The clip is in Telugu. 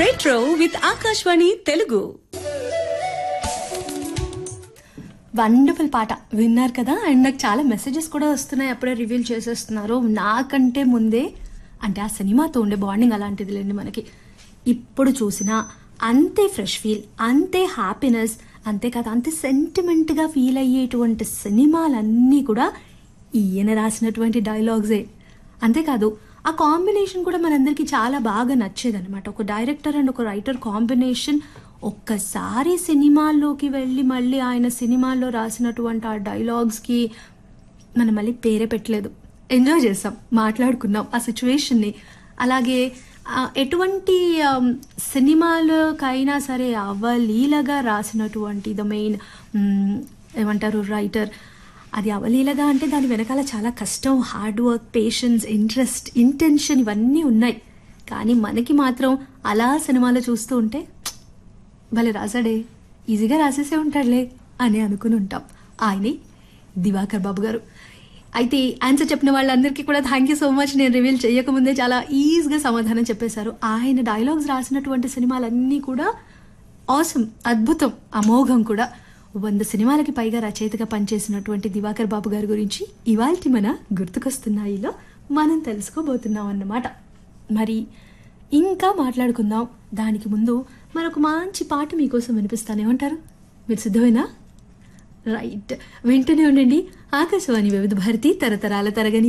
retro with Akashvani Telugu wonderful పాట విన్నారు కదా అండ్ నాకు చాలా మెసేజెస్ కూడా వస్తున్నాయి అప్పుడే రివీల్ చేసేస్తున్నారు నాకంటే ముందే అంటే ఆ సినిమాతో ఉండే బాండింగ్ అలాంటిది లేండి మనకి ఇప్పుడు చూసినా అంతే ఫ్రెష్ ఫీల్ అంతే హ్యాపీనెస్ అంతేకాదు అంతే సెంటిమెంట్గా ఫీల్ అయ్యేటువంటి సినిమాలన్నీ కూడా ఈయన రాసినటువంటి డైలాగ్సే అంతేకాదు ఆ కాంబినేషన్ కూడా మనందరికీ చాలా బాగా నచ్చేదన్నమాట ఒక డైరెక్టర్ అండ్ ఒక రైటర్ కాంబినేషన్ ఒక్కసారి సినిమాల్లోకి వెళ్ళి మళ్ళీ ఆయన సినిమాల్లో రాసినటువంటి ఆ డైలాగ్స్కి మనం మళ్ళీ పేరే పెట్టలేదు ఎంజాయ్ చేసాం మాట్లాడుకున్నాం ఆ సిచ్యువేషన్ని అలాగే ఆ, ఎటువంటి ఆమ్, సినిమాలకైనా సరే అవలీలగా రాసినటువంటి ద మెయిన్ ఏమంటారు రైటర్ అది అవలీలగా అంటే దాని వెనకాల చాలా కష్టం hard work patience interest intention ఇవన్నీ ఉన్నాయి కానీ మనకి మాత్రం అలా సినిమాలు చూస్తూ ఉంటే భలే రాశాడే ఈజీగా రాసేసే ఉంటాడులే అని అనుకుని ఉంటాం ఆయనే దివాకర్ బాబు గారు అయితే ఆన్సర్ చెప్పిన వాళ్ళందరికీ కూడా థ్యాంక్ యూ సో మచ్ నేను రివీల్ చేయకముందే చాలా ఈజీగా సమాధానం చెప్పేశారు ఆయన డైలాగ్స్ రాసినటువంటి సినిమాలన్నీ కూడా ఆసమ్ అద్భుతం అమోఘం కూడా వంద సినిమాలకి పైగా రచయితగా పనిచేసినటువంటి దివాకర్ బాబు గారి గురించి ఇవాల్టి మన గుర్తుకొస్తున్నాయిలో మనం తెలుసుకోబోతున్నాం అన్నమాట మరి ఇంకా మాట్లాడుకుందాం దానికి ముందు మరొక మంచి పాట మీకోసం వినిపిస్తాను ఏమంటారు మీరు సిద్ధమేనా రైట్ వింటూనే ఉండండి ఆకాశవాణి వివిధ భారతి తరతరాల తరగని